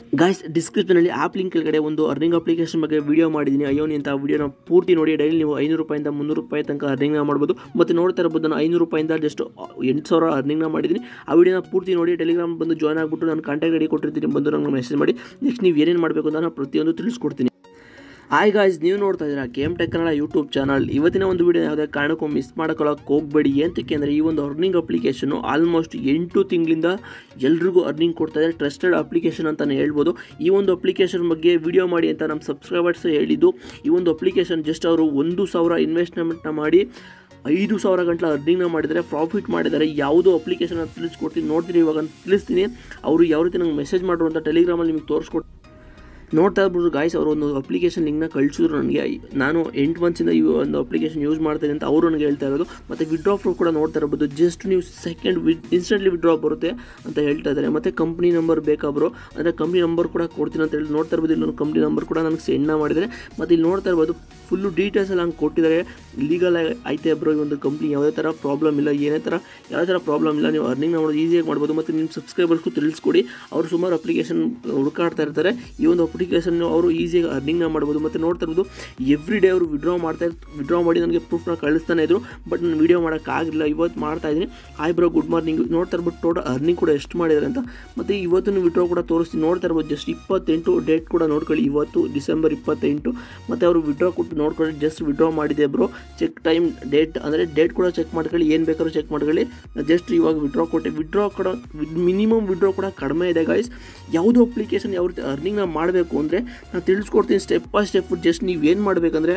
guys ಡಿಸ್ಕ್ರಿಪ್ಷನಲ್ಲಿ app link ಕೆಳಗಡೆ ಒಂದು ಅರ್ನಿಂಗ್ ಅಪ್ಲಿಕೇಶನ್ ಬಗ್ಗೆ ವಿಡಿಯೋ ಮಾಡಿದ್ದೀನಿ ಅಯ್ಯೋನಿ ಅಂತ ವಿಡಿಯೋನ ಪೂರ್ತಿ ನೋಡಿ ಡೈಲಿ ನೀವು ಐನೂರು ರೂಪಾಯಿಂದ ಮುನ್ನೂರು ರೂಪಾಯಿ ತನಕ ಅರ್ನಿಂಗ್ನ ಮಾಡ್ಬೋದು ಮತ್ತು ನೋಡ್ತಾ ಇರ್ಬೋದು ನಾನು ಐನೂರು ರೂಪಾಯಿಂದ ಜಸ್ಟ್ ಎಂಟು ಸಾವಿರ ಅರ್ನಿಂಗ್ನ ಮಾಡಿದ್ದೀನಿ ಆ ವಿಡಿಯೋನ ಪೂರ್ತಿ ನೋಡಿ ಟೆಲಿಗ್ರಾಮ್ ಬಂದು ಜಾಯ್ನ್ ಆಗಿಬಿಟ್ಟು ನಾನು ಕಾಂಟ್ಯಾಕ್ಟ್ ಐಡಿ ಕೊಟ್ಟಿರ್ತೀನಿ ಬಂದು ನಂಗೆ ಮೆಸೇಜ್ ಮಾಡಿ ನೆಕ್ಸ್ಟ್ ನೀವು ಏನೇನು ಮಾಡಬೇಕು ಅಂತ ನಾನು ಪ್ರತಿಯೊಂದು ತಿಳಿಸ್ಕೊಡ್ತೀನಿ ಹಾಯ್ ಗಾಯ್ಸ್ ನೀವು ನೋಡ್ತಾ ಇದ್ದೀರಾ game tech Kannada YouTube channel ಇವತ್ತಿನ ಒಂದು ವಿಡಿಯೋ ಯಾವುದೇ ಕಾರಣಕ್ಕೂ ಮಿಸ್ ಮಾಡ್ಕೊಳ್ಳೋಕೆ ಹೋಗಬೇಡಿ ಏನಕ್ಕೆ ಅಂದರೆ ಈ ಒಂದು ಅರ್ನಿಂಗ್ ಅಪ್ಲಿಕೇಶನು ಆಲ್ಮೋಸ್ಟ್ ಎಂಟು ತಿಂಗಳಿಂದ ಎಲ್ರಿಗೂ ಅರ್ನಿಂಗ್ ಕೊಡ್ತಾ ಇದೆ ಟ್ರಸ್ಟೆಡ್ ಅಪ್ಲಿಕೇಶನ್ ಅಂತಲೇ ಹೇಳ್ಬೋದು ಈ ಒಂದು ಅಪ್ಲಿಕೇಶನ್ ಬಗ್ಗೆ ವಿಡಿಯೋ ಮಾಡಿ ಅಂತ ನಮ್ಮ ಸಬ್ಸ್ಕ್ರೈಬರ್ಸ್ ಹೇಳಿದ್ದು ಈ ಒಂದು ಅಪ್ಲಿಕೇಶನ್ ಜಸ್ಟ್ ಅವರು ಒಂದು ಸಾವಿರ ಇನ್ವೆಸ್ಟ್ಮೆಂಟ್ನ ಮಾಡಿ ಐದು ಸಾವಿರ ಗಂಟಲ ಅರ್ನಿಂಗ್ನ ಮಾಡಿದರೆ ಪ್ರಾಫಿಟ್ ಮಾಡಿದ್ದಾರೆ ಯಾವುದೋ ಅಪ್ಲಿಕೇಶನ್ ತಿಳಿಸ್ಕೊಡ್ತೀನಿ ನೋಡ್ತೀನಿ ಇವಾಗ ತಿಳಿಸ್ತೀನಿ ಅವರು ಯಾವ ರೀತಿ ನಂಗೆ ಮೆಸೇಜ್ ಮಾಡ್ರು ಅಂತ ಟೆಲಿಗ್ರಾಮಲ್ಲಿ ನಿಮಗೆ ತೋರಿಸ್ಕೊಡ್ತೀನಿ ನೋಡ್ತಾ ಇರ್ಬೋದು ಗಾಯ್ಸ್ ಅವರು ಒಂದು ಅಪ್ಲಿಕೇಶನ್ ಲಿಂಕ್ನ ಕಳಿಸಿದ್ರು ನನಗೆ ನಾನು ಎಂಟು ಮಂತ್ಸಿಂದ ಈ ಒಂದು ಅಪ್ಲಿಕೇಶನ್ ಯೂಸ್ ಮಾಡ್ತೀನಿ ಅಂತ ಅವರು ನನಗೆ ಹೇಳ್ತಾ ಇರೋದು ಮತ್ತು ವಿಡ್ರಾ ಪ್ರೂಫ್ ಕೂಡ ನೋಡ್ತಾ ಇರ್ಬೋದು ಜಸ್ಟ್ ನೀವು ಸೆಕೆಂಡ್ ವಿಡ್ ಇನ್ಸ್ಟೆಂಟ್ಲಿ ವಿಡ್ರಾ ಬರುತ್ತೆ ಅಂತ ಹೇಳ್ತಾ ಇದ್ದಾರೆ ಮತ್ತು ಕಂಪ್ನಿ ನಂಬರ್ ಬೇಕಾದ್ರು ಅಂದರೆ ಕಂಪ್ನಿ ನಂಬರ್ ಕೂಡ ಕೊಡ್ತೀನಿ ಅಂತ ಹೇಳಿ ನೋಡ್ತಾ ಇರ್ಬೋದು ಇಲ್ಲಿ ಕಂಪ್ನಿ ನಂಬರ್ ಕೂಡ ನನಗೆ ಸೆಂಡ್ನ ಮಾಡಿದ್ದಾರೆ ಮತ್ತು ಇಲ್ಲಿ ನೋಡ್ತಾ ಇರ್ಬೋದು ಫುಲ್ಲು ಡೀಟೇಲ್ಸ್ ಎಲ್ಲ ಹಂಗೆ ಕೊಟ್ಟಿದ್ದಾರೆ ಲೀಗಲ್ ಐತೆ ಬ್ರೋ ಈ ಒಂದು ಕಂಪ್ನಿ ಯಾವುದೇ ಥರ ಪ್ರಾಬ್ಲಮ್ ಇಲ್ಲ ಏನೇ ಥರ ಯಾವುದೇ ಥರ ಪ್ರಾಬ್ಲಮ್ ಇಲ್ಲ ನೀವು ಅರ್ನಿಂಗ್ ಮಾಡೋದು ಈಸಿಯಾಗಿ ಮಾಡ್ಬೋದು ಮತ್ತು ನಿಮ್ಮ ಸಬ್ಸ್ಕ್ರೈಬರ್ಸ್ಗೂ ತಿಳಿಸ್ಕೊಡಿ ಅವರು ಸುಮಾರು ಅಪ್ಲಿಕೇಶನ್ ಹುಡುಕಾಡ್ತಾ ಇರ್ತಾರೆ ಈ ಒಂದು ಅಪ್ಲಿಕೇಶನ್ ಅವರು ಈಸಿಯಾಗಿ ಅರ್ನಿಂಗ್ನ ಮಾಡ್ಬೋದು ಮತ್ತು ನೋಡ್ತಾ ಇರ್ಬೋದು ಎವ್ರಿ ಡೇ ಅವರು ವಿಡ್ರಾ ಮಾಡ್ತಾ ವಿಡ್ರಾ ಮಾಡಿ ನನಗೆ ಪ್ರೂಫ್ನ ಕಳಿಸ್ತಾನೆ ಇದ್ರು ಬಟ್ ನಾನು ವಿಡಿಯೋ ಮಾಡೋಕ್ಕಾಗಿಲ್ಲ ಇವತ್ತು ಮಾಡ್ತಾ ಇದ್ದೀನಿ ಆಯ್ ಬ್ರೋ ಗುಡ್ ಮಾರ್ನಿಂಗ್ ನೋಡ್ತಾ ಇರ್ಬೋದು ಟೋಟಲ್ ಅರ್ನಿಂಗ್ ಕೂಡ ಎಷ್ಟು ಮಾಡಿದ್ದಾರೆ ಅಂತ ಮತ್ತು ಇವತ್ತು ವಿಡ್ರಾ ಕೂಡ ತೋರಿಸ್ತೀನಿ ನೋಡ್ತಾ ಇರ್ಬೋದು ಜಸ್ಟ್ ಇಪ್ಪತ್ತೆಂಟು ಡೇಟ್ ಕೂಡ ನೋಡ್ಕೊಳ್ಳಿ ಇವತ್ತು ಡಿಸೆಂಬರ್ ಇಪ್ಪತ್ತೆಂಟು ಮತ್ತು ಅವರು ವಿಡ್ರಾ ಕೊಟ್ಟು ನೋಡ್ಕೊಳ್ಳಿ ಜಸ್ಟ್ ವಿಡ್ರಾ ಮಾಡಿದೆ ಬ್ರೋ ಚೆಕ್ ಟೈಮ್ ಡೇಟ್ ಅಂದರೆ ಡೇಟ್ ಕೂಡ ಚೆಕ್ ಮಾಡ್ಕೊಳ್ಳಿ ಏನು ಬೇಕಾದ್ರೂ ಚೆಕ್ ಮಾಡ್ಕೊಳ್ಳಿ ಜಸ್ಟ್ ಇವಾಗ ವಿಡ್ರಾ ಕೊಟ್ಟೆ ವಿಡ್ರಾ ಕೂಡ ಮಿನಿಮಮ್ ವಿಡ್ರಾ ಕೂಡ ಕಡಿಮೆ ಇದೆ ಗೈಸ್ ಯಾವುದೋ ಅಪ್ಲಿಕೇಶನ್ ಯಾವ ರೀತಿ ಅರ್ನಿಂಗ್ನ ಮಾಡಬೇಕು ಅಂದರೆ ನಾನು ತಿಳಿಸ್ಕೊಡ್ತೀನಿ ಸ್ಟೆಪ್ ಬೈ ಸ್ಟೆಪ್ ಜಸ್ಟ್ ನೀವು ಏನು ಮಾಡಬೇಕಂದ್ರೆ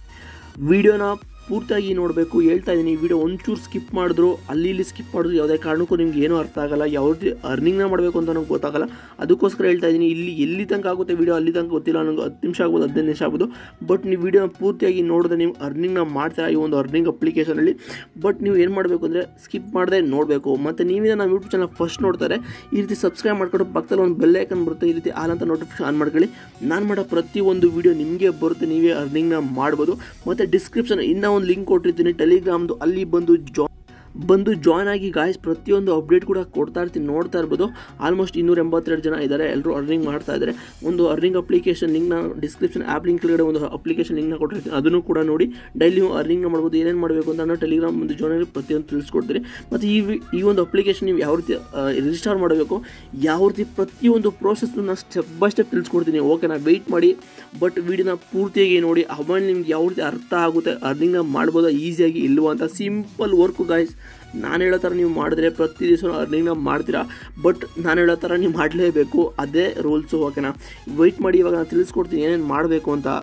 ವಿಡಿಯೋನ ಪೂರ್ತಿಯಾಗಿ ನೋಡಬೇಕು ಹೇಳ್ತಾ ಇದ್ದೀನಿ ವಿಡಿಯೋ ಒಂಚೂರು ಸ್ಕಿಪ್ ಮಾಡಿದ್ರು ಅಲ್ಲಿ ಇಲ್ಲಿ ಸ್ಕಿಪ್ ಮಾಡಿದ್ರು ಯಾವುದೇ ಕಾರಣಕ್ಕೂ ನಿಮ್ಗೆ ಏನೂ ಅರ್ಥ ಆಗಲ್ಲ ಯಾವ ರೀತಿ ಅರ್ನಿಂಗ್ನ ಮಾಡಬೇಕು ಅಂತ ನನಗೆ ಗೊತ್ತಾಗಲ್ಲ ಅದಕ್ಕೋಸ್ಕರ ಹೇಳ್ತಾ ಇದ್ದೀನಿ ಇಲ್ಲಿ ಎಲ್ಲಿ ತನಕ ಆಗುತ್ತೆ ವಿಡಿಯೋ ಅಲ್ಲಿ ತನಕ ಗೊತ್ತಿಲ್ಲ ನನಗೆ ಹತ್ತು ನಿಮಿಷ ಆಗ್ಬೋದು ಹದಿನೈದು ನಿಮಿಷ ಆಗ್ಬೋದು ಬಟ್ ನೀವು ವಿಡಿಯೋನ ಪೂರ್ತಿಯಾಗಿ ನೋಡಿದ್ರೆ ನೀವು ಅರ್ನಿಂಗ್ನ ಮಾಡ್ತೀರಾ ಈ ಒಂದು ಅರ್ನಿಂಗ್ ಅಪ್ಲಿಕೇಶನಲ್ಲಿ ಬಟ್ ನೀವು ಏನು ಮಾಡಬೇಕು ಅಂದರೆ ಸ್ಕಿಪ್ ಮಾಡದೆ ನೋಡಬೇಕು ಮತ್ತು ನೀವಿನ ನಮ್ಮ ಯೂಟ್ಯೂಬ್ ಚಾನಲ್ ಫಸ್ಟ್ ನೋಡ್ತಾರೆ ಈ ರೀತಿ ಸಬ್ಸ್ಕ್ರೈಬ್ ಮಾಡ್ಕೊಂಡು ಪಕ್ಕದಲ್ಲಿ ಒಂದು ಬೆಲ್ ಐಕನ್ ಬರುತ್ತೆ ಈ ರೀತಿ ಆಲ್ ಅಂತ ನೋಟಿಫಿಕೇಶನ್ ಆನ್ ಮಾಡ್ಕೊಳ್ಳಿ ನಾನು ಮಾಡೋ ಪ್ರತಿಯೊಂದು ವಿಡಿಯೋ ನಿಮಗೆ ಬರುತ್ತೆ ನೀವೇ ಅರ್ನಿಂಗ್ನ ಮಾಡ್ಬೋದು ಮತ್ತು ಡಿಸ್ಕ್ರಿಪ್ಷನ್ ಇನ್ನೂ ಒಂದು ಲಿಂಕ್ ಕೊಟ್ಟಿರ್ತೀನಿ ಟೆಲಿಗ್ರಾಮ್ದು ಅಲ್ಲಿ ಬಂದು ಜಾ ಬಂದು ಜಾಯ್ನ್ ಆಗಿ ಗಾಯ್ಸ್ ಪ್ರತಿಯೊಂದು ಅಪ್ಡೇಟ್ ಕೂಡ ಕೊಡ್ತಾ ಇರ್ತೀನಿ ನೋಡ್ತಾ ಇರ್ಬೋದು ಆಲ್ಮೋಸ್ಟ್ ಇನ್ನೂರ ಎಂಬತ್ತೆರಡು ಜನ ಇದ್ದಾರೆ ಎಲ್ಲರೂ ಅರ್ನಿಂಗ್ ಮಾಡ್ತಾ ಇದ್ದಾರೆ ಒಂದು ಅರ್ನಿಂಗ್ ಅಪ್ಲಿಕೇಶನ್ ಲಿಂಕ್ನ ಡಿಸ್ಕ್ರಿಪ್ಷನ್ ಆ್ಯಪ್ ಲಿಂಕ್ ಕೆಳಗಡೆ ಒಂದು ಅಪ್ಲಿಕೇಶನ್ ಲಿಂಕ್ನ ಕೊಟ್ಟಿರ್ತೀನಿ ಅದನ್ನು ಕೂಡ ನೋಡಿ ಡೈಲಿ ನೀವು ಅರ್ನಿಂಗ್ನ ಮಾಡ್ಬೋದು ಏನೇನು ಮಾಡಬೇಕು ಅಂತ ನಾನು ಟೆಲಿಗ್ರಾಮ್ ಒಂದು ಜಾಯ್ನ್ ಆಗಿ ಪ್ರತಿಯೊಂದು ತಿಳಿಸ್ಕೊಡ್ತೀನಿ ಮತ್ತು ಈ ವಿ- ಈ ಒಂದು ಅಪ್ಲಿಕೇಶನ್ ನೀವು ಯಾವ ರೀತಿ ರಿಜಿಸ್ಟರ್ ಮಾಡಬೇಕು ಯಾವ ರೀತಿ ಪ್ರತಿಯೊಂದು ಪ್ರೋಸೆಸ್ನ ಸ್ಟೆಪ್ ಬೈ ಸ್ಟೆಪ್ ತಿಳಿಸ್ಕೊಡ್ತೀನಿ ಓಕೆನಾ ವೆಯ್ಟ್ ಮಾಡಿ ಬಟ್ ವಿಡಿಯೋನ ಪೂರ್ತಿಯಾಗಿ ನೋಡಿ ಆಮೇಲೆ ನಿಮ್ಗೆ ಯಾವ ರೀತಿ ಅರ್ಥ ಆಗುತ್ತೆ ಅರ್ನಿಂಗ್ನ ಮಾಡ್ಬೋದಾ ಈಸಿಯಾಗಿ ಇಲ್ವಾ ಅಂತ ಸಿಂಪಲ್ ವರ್ಕು ಗಾಯ್ಸ್ ನಾನು ಹೇಳೋ ಥರ ನೀವು ಮಾಡಿದ್ರೆ ಪ್ರತಿ ದಿವಸ ಅರ್ನಿಂಗ್ನ ಮಾಡ್ತೀರಾ ಬಟ್ ನಾನು ಹೇಳೋ ಥರ ನೀವು ಮಾಡಲೇಬೇಕು ಅದೇ ರೂಲ್ಸು ಓಕೆನಾ ವೆಯ್ಟ್ ಮಾಡಿ ಇವಾಗ ನಾನು ತಿಳಿಸ್ಕೊಡ್ತೀನಿ ಏನೇನು ಮಾಡಬೇಕು ಅಂತ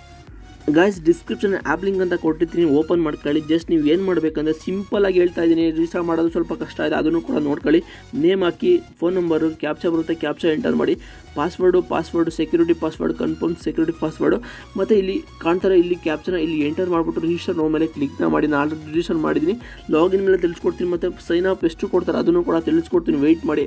ಗಾಯ್ಸ್ ಡಿಸ್ಕ್ರಿಪ್ಷನ್ ಆ್ಯಪ್ ಲಿಂಕ್ ಅಂತ ಕೊಟ್ಟಿರ್ತೀನಿ ಓಪನ್ ಮಾಡ್ಕೊಳ್ಳಿ ಜಸ್ಟ್ ನೀವು ಏನು ಮಾಡಬೇಕಂದ್ರೆ ಸಿಂಪಲಾಗಿ ಹೇಳ್ತಾ ಇದ್ದೀನಿ ರಿಜಿಸ್ಟರ್ ಮಾಡೋದು ಸ್ವಲ್ಪ ಕಷ್ಟ ಇದೆ ಅದನ್ನು ಕೂಡ ನೋಡ್ಕೊಳ್ಳಿ ನೇಮ್ ಹಾಕಿ ಫೋನ್ ನಂಬರು ಕ್ಯಾಪ್ಚಾ ಬರುತ್ತೆ ಕ್ಯಾಪ್ಚಾ ಎಂಟರ್ ಮಾಡಿ password password security password confirm security password ಮತ್ತು ಇಲ್ಲಿ ಕಾಣ್ತಾರೆ ಇಲ್ಲಿ ಕ್ಯಾಪ್ಚನ ಇಲ್ಲಿ ಎಂಟರ್ ಮಾಡಿಬಿಟ್ಟು ರಿಜಿಸ್ಟರ್ ನೋ ಮೇಲೆ ಕ್ಲಿಕ್ನ ಮಾಡಿ ನಾನು ಆಲ್ರೆಡಿ ರಿಜಿಸ್ಟರ್ ಮಾಡಿದ್ದೀನಿ ಲಾಗಿನ್ ಮೇಲೆ ತಿಳಿಸ್ಕೊಡ್ತೀನಿ ಮತ್ತು ಸೈನ್ ಅಪ್ ಎಷ್ಟು ಕೊಡ್ತಾರೆ ಅದನ್ನು ಕೂಡ ತಿಳಿಸ್ಕೊಡ್ತೀನಿ ವೆಯ್ಟ್ ಮಾಡಿ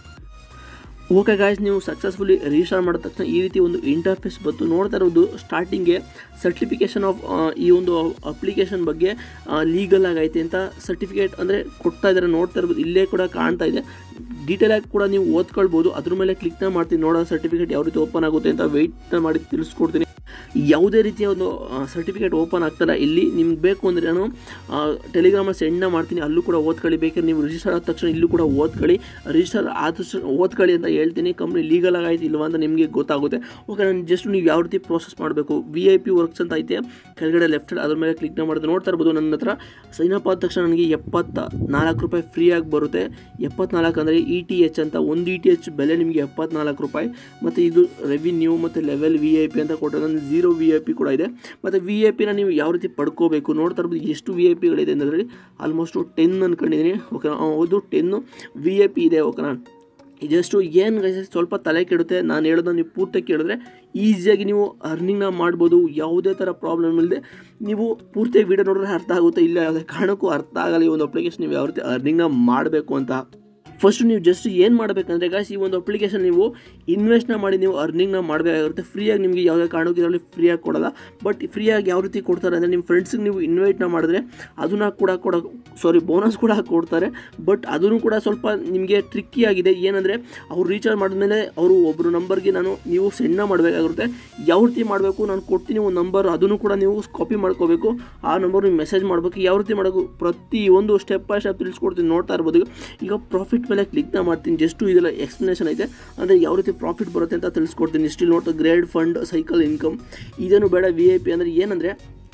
ಓಕೆ ಗಾಯ್ಸ್ ನೀವು ಸಕ್ಸಸ್ಫುಲಿ ರಿಜಿಸ್ಟರ್ ಮಾಡಿದ ತಕ್ಷಣ ಈ ರೀತಿ ಒಂದು ಇಂಟರ್ಫೇಸ್ ಬಂತು ನೋಡ್ತಾ ಇರೋದು ಸ್ಟಾರ್ಟಿಂಗ್ಗೆ ಸರ್ಟಿಫಿಕೇಷನ್ ಆಫ್ ಈ ಒಂದು ಅಪ್ಲಿಕೇಶನ್ ಬಗ್ಗೆ ಲೀಗಲ್ ಆಗೈತೆ ಅಂತ ಸರ್ಟಿಫಿಕೇಟ್ ಅಂದರೆ ಕೊಡ್ತಾ ಇದ್ದಾರೆ ನೋಡ್ತಾ ಇರ್ಬೋದು ಇಲ್ಲೇ ಕೂಡ ಕಾಣ್ತಾ ಇದೆ ಡೀಟೇಲಾಗಿ ಕೂಡ ನೀವು ಓದ್ಕೊಳ್ಬೋದು ಅದ್ರ ಮೇಲೆ ಕ್ಲಿಕ್ನ ಮಾಡ್ತೀನಿ ನೋಡೋ ಸರ್ಟಿಫಿಕೇಟ್ ಯಾವ ರೀತಿ ಓಪನ್ ಆಗುತ್ತೆ ಅಂತ ವೆಯ್ಟ್ನ ಮಾಡಿ ತಿಳಿಸ್ಕೊಡ್ತೀನಿ ಯಾವುದೇ ರೀತಿಯ ಒಂದು ಸರ್ಟಿಫಿಕೇಟ್ ಓಪನ್ ಆಗ್ತಾರ ಇಲ್ಲಿ ನಿಮ್ಗೆ ಬೇಕು ಅಂದರೆ ನಾನು ಟೆಲಿಗ್ರಾಮಲ್ಲಿ ಸೆಂಡ್ನ ಮಾಡ್ತೀನಿ ಅಲ್ಲೂ ಕೂಡ ಓದ್ಕೊಳ್ಳಿ ಬೇಕಾದ್ರೆ ನೀವು ರಿಜಿಸ್ಟರ್ ಆದ ತಕ್ಷಣ ಇಲ್ಲೂ ಕೂಡ ಓದ್ಕೊಳ್ಳಿ ರಿಜಿಸ್ಟರ್ ಆದ ತಕ್ಷಣ ಓದ್ಕೊಳ್ಳಿ ಅಂತ ಹೇಳ್ತೀನಿ ಕಂಪ್ನಿ ಲೀಗಲ್ ಆಗಾಯ್ತು ಇಲ್ವಾ ಅಂತ ನಿಮಗೆ ಗೊತ್ತಾಗುತ್ತೆ ಓಕೆ ನಾನು ಜಸ್ಟ್ ನೀವು ಯಾವ ರೀತಿ ಪ್ರೋಸೆಸ್ ಮಾಡಬೇಕು ವಿ ಐ ಪಿ ವರ್ಕ್ಸ್ ಅಂತ ಐತೆ ಕೆಳಗಡೆ ಲೆಫ್ಟ್ ಸೈಡ್ ಅದ್ರ ಮೇಲೆ ಕ್ಲಿಕ್ನ ಮಾಡಿದ್ರೆ ನೋಡ್ತಾ ಇರ್ಬೋದು ನನ್ನ ಹತ್ರ ಸೈನ್ ಅಪ್ ಆದ ತಕ್ಷಣ ನನಗೆ ಎಪ್ಪತ್ತ ನಾಲ್ಕು ರೂಪಾಯಿ ಫ್ರೀಯಾಗಿ ಬರುತ್ತೆ ಎಪ್ಪತ್ನಾಲ್ಕು ಅಂದರೆ ಇ ಟಿ ಎಚ್ ಅಂತ ಒಂದು ಇ ಟಿ ಎಚ್ ಬೆಲೆ ನಿಮಗೆ ಎಪ್ಪತ್ನಾಲ್ಕು ರೂಪಾಯಿ ಮತ್ತು ಇದು ರೆವಿನ್ಯೂ ಮತ್ತು ಲೆವೆಲ್ ವಿ ಐ ಪಿ ಅಂತ ಕೊಟ್ಟರೆ ನನ್ನ ಝೀರೋ ವಿ ಐ ಪಿ ಕೂಡ ಇದೆ ಮತ್ತು ವಿ ಐ ಪಿನ ನೀವು ಯಾವ ರೀತಿ ಪಡ್ಕೋಬೇಕು ನೋಡ್ತಾ ಇರ್ಬೋದು ಎಷ್ಟು ವಿ ಐ ಪಿಗಳಿದೆ ಅಂದರೆ ಆಲ್ಮೋಸ್ಟು ಟೆನ್ ಅನ್ಕೊಂಡಿದ್ದೀನಿ ಓಕೆ ಹೌದು ಟೆನ್ನು ವಿ ಐ ಪಿ ಇದೆ ಓಕೆನಾ ಇದೆಷ್ಟು ಏನು guys ಸ್ವಲ್ಪ ತಲೆ ಕೆಡುತ್ತೆ ನಾನು ಹೇಳೋದನ್ನ ನೀವು ಪೂರ್ತಿ ಕೇಳಿದ್ರೆ ಈಸಿಯಾಗಿ ನೀವು ಅರ್ನಿಂಗ್ನ ಮಾಡ್ಬೋದು ಯಾವುದೇ ಥರ ಪ್ರಾಬ್ಲಮ್ ಇಲ್ಲದೆ ನೀವು ಪೂರ್ತಿಯಾಗಿ ವೀಡಿಯೋ ನೋಡಿದ್ರೆ ಅರ್ಥ ಆಗುತ್ತೆ ಇಲ್ಲ ಯಾವುದೇ ಕಾರಣಕ್ಕೂ ಅರ್ಥ ಆಗಲ್ಲ ಈ ಒಂದು ಅಪ್ಲಿಕೇಶನ್ ನೀವು ಯಾವ ರೀತಿ ಅರ್ನಿಂಗ್ನ ಮಾಡಬೇಕು ಅಂತ ಫಸ್ಟ್ ನೀವು ಜಸ್ಟ್ ಏನು ಮಾಡಬೇಕಂದ್ರೆ ಗಾಯ್ಸ್ ಈ ಒಂದು ಅಪ್ಲಿಕೇಶನ್ ನೀವು ಇನ್ವೆಸ್ಟ್ನ ಮಾಡಿ ನೀವು ಅರ್ನಿಂಗ್ನ ಮಾಡಬೇಕಾಗಿರುತ್ತೆ ಫ್ರೀಯಾಗಿ ನಿಮಗೆ ಯಾವುದೇ ಕಾರಣಕ್ಕೂ ಇದರಲ್ಲಿ ಫ್ರೀಯಾಗಿ ಕೊಡಲ್ಲ ಬಟ್ ಫ್ರೀಯಾಗಿ ಯಾವ ರೀತಿ ಕೊಡ್ತಾರೆ ಅಂದರೆ ನಿಮ್ಮ ಫ್ರೆಂಡ್ಸಿಗೆ ನೀವು ಇನ್ವೈಟ್ನ ಮಾಡಿದ್ರೆ ಅದನ್ನ ಕೂಡ ಕೊಡ ಸಾರಿ ಬೋನಸ್ ಕೂಡ ಕೊಡ್ತಾರೆ ಬಟ್ ಅದನ್ನು ಕೂಡ ಸ್ವಲ್ಪ ನಿಮಗೆ ಟ್ರಿಕ್ಕಿ ಆಗಿದೆ ಏನಂದರೆ ಅವ್ರು ರೀಚಾರ್ಜ್ ಮಾಡಿದ್ಮೇಲೆ ಅವರು ಒಬ್ಬರು ನಂಬರ್ಗೆ ನಾನು ನೀವು ಸೆಂಡ್ನ ಮಾಡಬೇಕಾಗಿರುತ್ತೆ ಯಾವ ರೀತಿ ಮಾಡಬೇಕು ನಾನು ಕೊಡ್ತೀನಿ ಒಂದು ನಂಬರ್ ಅದನ್ನು ಕೂಡ ನೀವು ಕಾಪಿ ಮಾಡ್ಕೋಬೇಕು ಆ ನಂಬರ್ ನೀವು ಮೆಸೇಜ್ ಮಾಡಬೇಕು ಯಾವ ರೀತಿ ಮಾಡಬೇಕು ಪ್ರತಿಯೊಂದು ಸ್ಟೆಪ್ ಬೈ ಸ್ಟೆಪ್ ತಿಳಿಸ್ಕೊಡ್ತೀನಿ ನೋಡ್ತಾ ಇರ್ಬೋದು ಈಗ ಪ್ರಾಫಿಟ್ ಮೇಲೆ ಕ್ಲಿಕ್ನ ಮಾಡ್ತೀನಿ ಜಸ್ಟು ಇದೆಲ್ಲ ಎಕ್ಸ್ಪ್ಲನೇಷನ್ ಐತೆ ಅಂದರೆ ಯಾವ ರೀತಿ ಪ್ರಾಫಿಟ್ ಬರುತ್ತೆ ಅಂತ ತಿಳಿಸ್ಕೊಡ್ತೀನಿ ಸ್ಟಿಲ್ ನೋಡ್ತಾ ಗ್ರೇಡ್ ಫಂಡ್ ಸೈಕಲ್ ಇನ್ಕಮ್ ಇದೇನು ಬೇಡ ವಿ ಐ ಪಿ ಅಂದರೆ ಏನಂದರೆ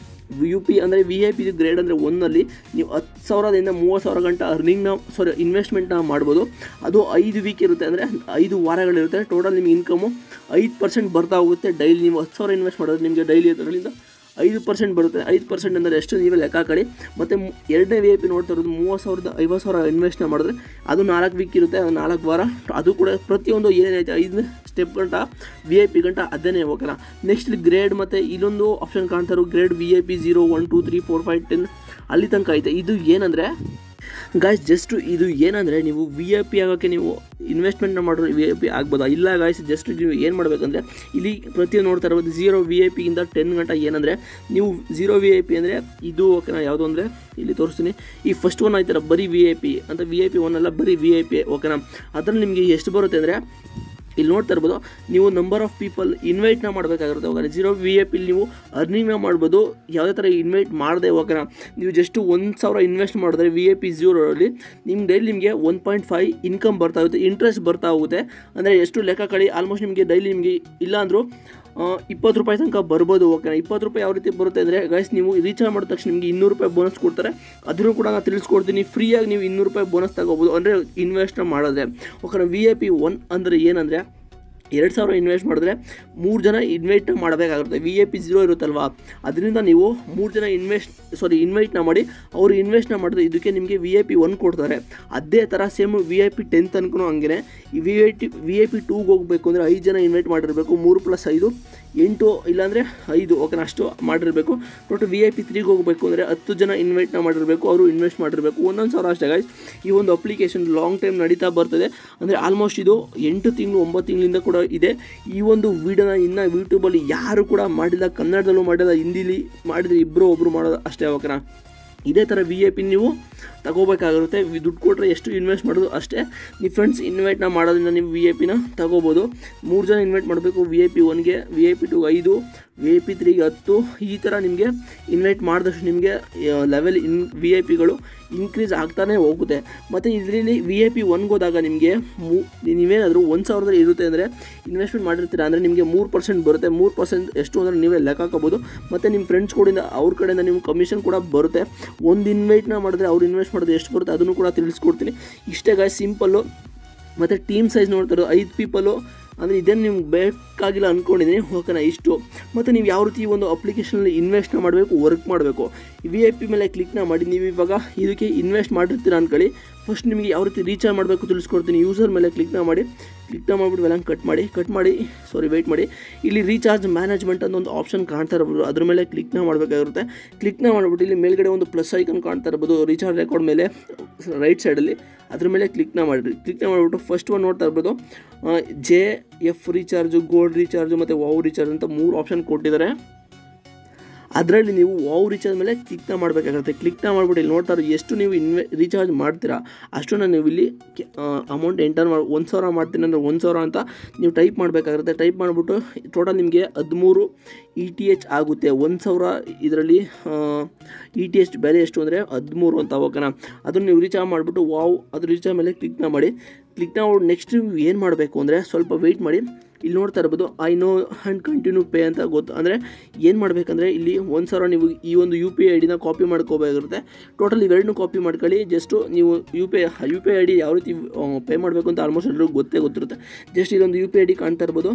ಯು ಪಿ ಅಂದರೆ ವಿ ಐ ಪಿ ಗ್ರೇಡ್ ಅಂದರೆ ಒಂದಲ್ಲಿ ನೀವು ಹತ್ತು ಸಾವಿರದಿಂದ ಮೂವತ್ತು ಸಾವಿರ ಗಂಟೆ ಅರ್ನಿಂಗ್ನ ಸಾರಿ ಇನ್ವೆಸ್ಟ್ಮೆಂಟ್ನ ಮಾಡ್ಬೋದು ಅದು ಐದು ವೀಕ್ ಇರುತ್ತೆ ಅಂದರೆ ಐದು ವಾರಗಳಿರುತ್ತೆ ಟೋಟಲ್ ನಿಮಗೆ ಇನ್ಕಮು ಐದು ಪರ್ಸೆಂಟ್ ಬರ್ತಾ ಹೋಗುತ್ತೆ ಡೈಲಿ ನೀವು ಹತ್ತು ಸಾವಿರ ಇನ್ವೆಸ್ಟ್ ಮಾಡೋದು ನಿಮಗೆ ಡೈಲಿ ಅದರಿಂದ ಐದು ಪರ್ಸೆಂಟ್ ಬರುತ್ತೆ ಐದು ಪರ್ಸೆಂಟ್ ಅಂದರೆ ಎಷ್ಟು ನೀವೇ ಲೆಕ್ಕ ಹಾಕೊಳ್ಳಿ ಮತ್ತು ಮು- ಎರಡನೇ ವಿ ಐ ಪಿ ನೋಡ್ತಾ ಇರೋದು ಮೂವತ್ತು ಸಾವಿರದ ಐವತ್ತು ಸಾವಿರ ಇನ್ವೆಸ್ಟ್ನ ಮಾಡಿದ್ರೆ ಅದು ನಾಲ್ಕು ವೀಕ್ ಇರುತ್ತೆ ಅದು ನಾಲ್ಕು ವಾರ ಅದು ಕೂಡ ಪ್ರತಿಯೊಂದು ಏನೇನೈತೆ ಐದು ಸ್ಟೆಪ್ ಗಂಟ ವಿ ಐ ಪಿ ಗಂಟ ಅದೇನೇ ಓಕೆನಾ ನೆಕ್ಸ್ಟ್ ಇಲ್ಲಿ ಗ್ರೇಡ್ ಮತ್ತು ಇಲ್ಲೊಂದು ಆಪ್ಷನ್ ಕಾಣ್ತಾ ಇರೋ grade V I P zero one two three four five ten ಅಲ್ಲಿ ತನಕ ಐತೆ ಇದು ಏನಂದರೆ ಗಾಯ್ಸ್ ಜಸ್ಟ್ ಇದು ಏನಂದರೆ ನೀವು ವಿ ಐ ಪಿ ಆಗೋಕ್ಕೆ ನೀವು ಇನ್ವೆಸ್ಟ್ಮೆಂಟ್ನ ಮಾಡಿದ್ರೆ ವಿ ಐ ಪಿ ಆಗ್ಬೋದಾ ಇಲ್ಲ ಗಾಯ್ಸ್ ಜಸ್ಟ್ ನೀವು ಏನು ಮಾಡಬೇಕಂದ್ರೆ ಇಲ್ಲಿ ಪ್ರತಿಯೊಂದು ನೋಡ್ತಾ ಇರ್ಬೋದು ಝೀರೋ ವಿ ಐ ಪಿಗಿಂತ ಟೆನ್ ಗಂಟೆ ಏನಂದರೆ ನೀವು ಝೀರೋ ವಿ ಐ ಪಿ ಅಂದರೆ ಇದು ಓಕೆನಾ ಯಾವುದು ಅಂದರೆ ಇಲ್ಲಿ ತೋರಿಸ್ತೀನಿ ಈ ಫಸ್ಟ್ ಒನ್ ಆಯ್ತಲ್ಲ ಬರೀ ವಿ ಐ ಪಿ ಅಂತ ವಿ ಐ ಪಿ ಒನ್ ಅಲ್ಲ ಬರೀ ವಿ ಐ ಪಿ ಓಕೆನಾ ಅದ್ರಲ್ಲಿ ನಿಮಗೆ ಎಷ್ಟು ಬರುತ್ತೆ ಅಂದರೆ ಇಲ್ಲಿ ನೋಡ್ತಾ ಇರ್ಬೋದು ನೀವು ನಂಬರ್ ಆಫ್ ಪೀಪಲ್ ಇನ್ವೈಟ್ನ ಮಾಡಬೇಕಾಗಿರುತ್ತೆ ಹೋಗೋಣ ಜೀರೋ ವಿ ಎ ಪಿಲಿ ನೀವು ಅರ್ನಿಂಗ್ನ ಮಾಡ್ಬೋದು ಯಾವುದೇ ಥರ ಇನ್ವೈಟ್ ಮಾಡದೆ ಹೋಗೋಣ ನೀವು ಜಸ್ಟ್ ಒಂದು ಸಾವಿರ ಇನ್ವೆಸ್ಟ್ ಮಾಡಿದ್ರೆ ವಿ ಎ ಪಿ ಝೀರೋಲ್ಲಿ ನಿಮ್ಮ ಡೈಲಿ ನಿಮಗೆ ಒನ್ ಪಾಯಿಂಟ್ ಫೈವ್ ಇನ್ಕಮ್ ಬರ್ತಾ ಹೋಗುತ್ತೆ ಇಂಟ್ರೆಸ್ಟ್ ಬರ್ತಾ ಹೋಗುತ್ತೆ ಅಂದರೆ ಎಷ್ಟು ಲೆಕ್ಕ ಕಳಿ ಆಲ್ಮೋಸ್ಟ್ ನಿಮಗೆ ಡೈಲಿ ನಿಮಗೆ ಇಲ್ಲ ಅಂದರೂ ಇಪ್ಪತ್ತು ರೂಪಾಯಿ ತನಕ ಬರ್ಬೋದು ಓಕೆನಾ ಇಪ್ಪತ್ತು ರೂಪಾಯಿ ಯಾವ ರೀತಿ ಬರುತ್ತೆ ಅಂದರೆ ಗೈಸ್ ನೀವು ರೀಚಾರ್ಜ್ ಮಾಡಿದ ತಕ್ಷಣ ನಿಮಗೆ ಇನ್ನೂರು ರೂಪಾಯಿ ಬೋನಸ್ ಕೊಡ್ತಾರೆ ಅದನ್ನು ಕೂಡ ನಾನು ತಿಳಿಸ್ಕೊಡ್ತೀನಿ ಫ್ರೀಯಾಗಿ ನೀವು ಇನ್ನೂರು ರೂಪಾಯಿ ಬೋನಸ್ ತಗೋಬೋದು ಅಂದರೆ ಇನ್ವೆಸ್ಟ್ ಮಾಡಿದ್ರೆ ಓಕೆನಾ ವಿ ಐ ಪಿ ಒನ್ ಅಂದರೆ ಏನಂದರೆ ಎರಡು ಸಾವಿರ ಇನ್ವೆಸ್ಟ್ ಮಾಡಿದ್ರೆ ಮೂರು ಜನ ಇನ್ವೈಟ್ ಮಾಡಬೇಕಾಗುತ್ತೆ ವಿ ಎ ಪಿ ಝೀರೋ ಇರುತ್ತಲ್ವಾ ಅದರಿಂದ ನೀವು ಮೂರು ಜನ ಇನ್ವೆಸ್ಟ್ ಸಾರಿ ಇನ್ವೈಟ್ನ ಮಾಡಿ ಅವರು ಇನ್ವೆಸ್ಟ್ನ ಮಾಡಿದ್ರೆ ಇದಕ್ಕೆ ನಿಮಗೆ ವಿ ಐ ಪಿ ಒನ್ ಕೊಡ್ತಾರೆ ಅದೇ ಥರ same V I P ten ತನಕ ಹಂಗೆ ಈ V I T V I P ಟೂಗೆ ಹೋಗಬೇಕು ಅಂದರೆ ಐದು ಜನ ಇನ್ವೈಟ್ ಮಾಡಿರಬೇಕು ಮೂರು ಪ್ಲಸ್ ಐದು ಎಂಟು ಇಲ್ಲಾಂದರೆ ಐದು ಓಕೆನಾ ಅಷ್ಟು ಮಾಡಿರಬೇಕು ಟೋಟಲ್ ವಿ ಐ ಪಿ ತ್ರೀಗೆ ಹೋಗಬೇಕು ಅಂದರೆ ಹತ್ತು ಜನ ಇನ್ವೈಟ್ನ ಮಾಡಿರಬೇಕು ಅವರು ಇನ್ವೆಸ್ಟ್ ಮಾಡಿರಬೇಕು ಒಂದೊಂದು ಸಾವಿರ ಅಷ್ಟೇ ಗಾಯ್ಸ್ ಈ ಒಂದು ಅಪ್ಲಿಕೇಶನ್ ಲಾಂಗ್ ಟೈಮ್ ನಡೀತಾ ಬರ್ತದೆ ಅಂದರೆ ಆಲ್ಮೋಸ್ಟ್ ಇದು ಎಂಟು ತಿಂಗಳು ಒಂಬತ್ತು ತಿಂಗಳಿಂದ ಕೂಡ ಇದೆ ಈ ಒಂದು ವಿಡಿಯೋನ ಇನ್ನು ಯೂಟ್ಯೂಬಲ್ಲಿ ಯಾರು ಕೂಡ ಮಾಡಿಲ್ಲ ಕನ್ನಡದಲ್ಲೂ ಮಾಡಿಲ್ಲ ಹಿಂದಿಲಿ ಮಾಡಿದ್ರೆ ಇಬ್ಬರು ಒಬ್ಬರು ಮಾಡೋದು ಅಷ್ಟೇ ಓಕೆನಾ ಇದೇ ಥರ ವಿ ಐ ಪಿ ನೀವು ತಗೋಬೇಕಾಗಿರುತ್ತೆ ವಿ- ದುಡ್ಡು ಕೊಟ್ಟರೆ ಎಷ್ಟು ಇನ್ವೆಸ್ಟ್ ಮಾಡೋದು ಅಷ್ಟೇ ನಿಮ್ಮ ಫ್ರೆಂಡ್ಸ್ ಇನ್ವೈಟ್ನ ಮಾಡೋದ್ರಿಂದ ನೀವು ವಿ ಐ ಪಿನ ತಗೋಬೋದು ಮೂರು ಜನ ಇನ್ವೈಟ್ ಮಾಡಬೇಕು ವಿ ಐ ಪಿ ಒನ್ಗೆ ವಿ ಐ ಪಿ ಟು ಐದು ವಿ ಐ ಪಿ ತ್ರೀಗೆ ಹತ್ತು ಈ ಥರ ನಿಮಗೆ ಇನ್ವೈಟ್ ಮಾಡಿದಷ್ಟು ನಿಮಗೆ ಲೆವೆಲ್ ಇನ್ ವಿ ಐ ಪಿಗಳು ಇನ್ಕ್ರೀಸ್ ಆಗ್ತಾನೆ ಹೋಗುತ್ತೆ ಮತ್ತು ಇದರಲ್ಲಿ ವಿ ಐ ಪಿ ಒನ್ಗೆ ಹೋದಾಗ ನಿಮಗೆ ಮೂ ನೀವೇನಾದರೂ ಒಂದು ಸಾವಿರದಲ್ಲಿ ಇರುತ್ತೆ ಅಂದರೆ ಇನ್ವೆಸ್ಟ್ಮೆಂಟ್ ಮಾಡಿರ್ತೀರ ಅಂದರೆ ನಿಮಗೆ ಮೂರು ಪರ್ಸೆಂಟ್ ಬರುತ್ತೆ ಮೂರು ಪರ್ಸೆಂಟ್ ಎಷ್ಟು ಅಂದರೆ ನೀವೇ ಲೆಕ್ಕ ಹಾಕೋಬೋದು ಮತ್ತು ನಿಮ್ಮ ಫ್ರೆಂಡ್ಸ್ ಕಡೆಯಿಂದ ಅವ್ರ ಕಡೆಯಿಂದ ನಿಮ್ಗೆ ಕಮಿಷನ್ ಕೂಡ ಬರುತ್ತೆ ಒಂದು ಇನ್ವೈಟ್ನ ಮಾಡಿದ್ರೆ ಅವ್ರು ಇನ್ವೆಸ್ಟ್ ಮಾಡಿದ್ರೆ ಎಷ್ಟು ಬರುತ್ತೆ ಅದನ್ನು ಕೂಡ ತಿಳಿಸ್ಕೊಡ್ತೀನಿ ಇಷ್ಟೇ ಗಾಯ ಸಿಂಪಲ್ಲು ಮತ್ತು ಟೀಮ್ ಸೈಜ್ ನೋಡ್ತಾರೆ ಐದು ಪೀಪಲು ಅಂದರೆ ಇದೇನು ನಿಮ್ಗೆ ಬೇಕಾಗಿಲ್ಲ ಅಂದ್ಕೊಂಡಿದ್ದೀನಿ ಓಕೆನಾ ಇಷ್ಟು ಮತ್ತು ನೀವು ಯಾವ ರೀತಿ ಈ ಒಂದು ಅಪ್ಲಿಕೇಶನಲ್ಲಿ ಇನ್ವೆಸ್ಟ್ನ ಮಾಡಬೇಕು ವರ್ಕ್ ಮಾಡಬೇಕು ವಿ ಐ ಪಿ ಮೇಲೆ ಕ್ಲಿಕ್ನ ಮಾಡಿ ನೀವು ಇವಾಗ ಇದಕ್ಕೆ ಇನ್ವೆಸ್ಟ್ ಮಾಡಿರ್ತೀರ ಅಂದ್ಕೊಳ್ಳಿ ಫಸ್ಟ್ ನಿಮಗೆ ಯಾವ ರೀತಿ ರೀಚಾರ್ಜ್ ಮಾಡಬೇಕು ತಿಳಿಸ್ಕೊಡ್ತೀನಿ ಯೂಸರ್ ಮೇಲೆ ಕ್ಲಿಕ್ನ ಮಾಡಿ ಕ್ಲಿಕ್ನ ಮಾಡಿಬಿಟ್ಟು ಎಲ್ಲ ಕಟ್ ಮಾಡಿ ಕಟ್ ಮಾಡಿ ಸಾರಿ ವೆಯ್ಟ್ ಮಾಡಿ ಇಲ್ಲಿ ರೀಚಾರ್ಜ್ ಮ್ಯಾನೇಜ್ಮೆಂಟ್ ಅಂತ ಒಂದು ಆಪ್ಷನ್ ಕಾಣ್ತಾ ಇರ್ಬೋದು ಅದ್ರ ಮೇಲೆ ಕ್ಲಿಕ್ನ ಮಾಡಬೇಕಾಗಿರುತ್ತೆ ಕ್ಲಿಕ್ನ ಮಾಡಿಬಿಟ್ಟು ಇಲ್ಲಿ ಮೇಲ್ಗಡೆ ಒಂದು ಪ್ಲಸ್ ಐಕನ್ ಕಾಣ್ತಾ ಇರ್ಬೋದು ರೀಚಾರ್ಜ್ ರೆಕಾರ್ಡ್ ಮೇಲೆ ರೈಟ್ ಸೈಡಲ್ಲಿ ಅದ್ರ ಮೇಲೆ ಕ್ಲಿಕ್ನ ಮಾಡಿರಿ ಕ್ಲಿಕ್ನ ಮಾಡಿಬಿಟ್ಟು ಫಸ್ಟ್ ಒಂದು ನೋಡ್ತಾ ಇರ್ಬೋದು J F recharge gold recharge ಮತ್ತು ವಾವ್ ರೀಚಾರ್ಜ್ ಅಂತ ಮೂರು ಆಪ್ಷನ್ ಕೊಟ್ಟಿದ್ದಾರೆ ಅದರಲ್ಲಿ ನೀವು ವಾವ್ ರೀಚಾರ್ಜ್ ಮೇಲೆ ಕ್ಲಿಕ್ನ ಮಾಡಬೇಕಾಗುತ್ತೆ ಕ್ಲಿಕ್ನ ಮಾಡಿಬಿಟ್ಟು ಇಲ್ಲಿ ನೋಡ್ತಾರೆ ಎಷ್ಟು ನೀವು ಇನ್ವೆ ರೀಚಾರ್ಜ್ ಮಾಡ್ತೀರಾ ಅಷ್ಟನ್ನು ನೀವು ಇಲ್ಲಿ ಅಮೌಂಟ್ ಎಂಟರ್ ಮಾಡಿ ಒಂದು ಸಾವಿರ ಮಾಡ್ತೀನಿ ಅಂದರೆ ಒಂದು ಸಾವಿರ ಅಂತ ನೀವು ಟೈಪ್ ಮಾಡಬೇಕಾಗುತ್ತೆ ಟೈಪ್ ಮಾಡಿಬಿಟ್ಟು ಟೋಟಲ್ ನಿಮಗೆ ಹದಿಮೂರು ಇ ಟಿ ಎಚ್ ಆಗುತ್ತೆ ಒಂದು ಸಾವಿರ ಇದರಲ್ಲಿ ಇ ಟಿ ಎಚ್ ಬೆಲೆ ಎಷ್ಟು ಅಂದರೆ ಹದಿಮೂರು ಅಂತ ಓಕೆನಾ ಅದನ್ನು ನೀವು ರೀಚಾರ್ಜ್ ಮಾಡಿಬಿಟ್ಟು ವಾವ್ ಅದು ರೀಚಾರ್ಜ್ ಮೇಲೆ ಕ್ಲಿಕ್ನ ಮಾಡಿ ಕ್ಲಿಕ್ನ ಮಾಡಿ ನೆಕ್ಸ್ಟ್ ನೀವು ಏನು ಮಾಡಬೇಕು ಅಂದರೆ ಸ್ವಲ್ಪ ವೆಯ್ಟ್ ಮಾಡಿ ಇಲ್ಲಿ ನೋಡ್ತಾ ಇರ್ಬೋದು I know and continue pay ಅಂತ ಗೊತ್ತು ಅಂದರೆ ಏನು ಮಾಡಬೇಕಂದ್ರೆ ಇಲ್ಲಿ ಒಂದು ಸಾವಿರ ನೀವು ಈ ಒಂದು ಯು ಪಿ ಐ ಡಿನ ಕಾಪಿ ಮಾಡ್ಕೋಬೇಕಾಗಿರುತ್ತೆ ಟೋಟಲ್ ಇವೆರಡನ್ನೂ ಕಾಪಿ ಮಾಡ್ಕೊಳ್ಳಿ ಜಸ್ಟು ನೀವು U P I U P I D ಯಾವ ರೀತಿ ಪೇ ಮಾಡಬೇಕು ಅಂತ ಆಲ್ಮೋಸ್ಟ್ ಎಲ್ಲರಿಗೂ ಗೊತ್ತೇ ಗೊತ್ತಿರುತ್ತೆ ಜಸ್ಟ್ ಇದೊಂದು ಯು ಪಿ ಐ ಡಿ ಕಾಣ್ತಾ ಇರ್ಬೋದು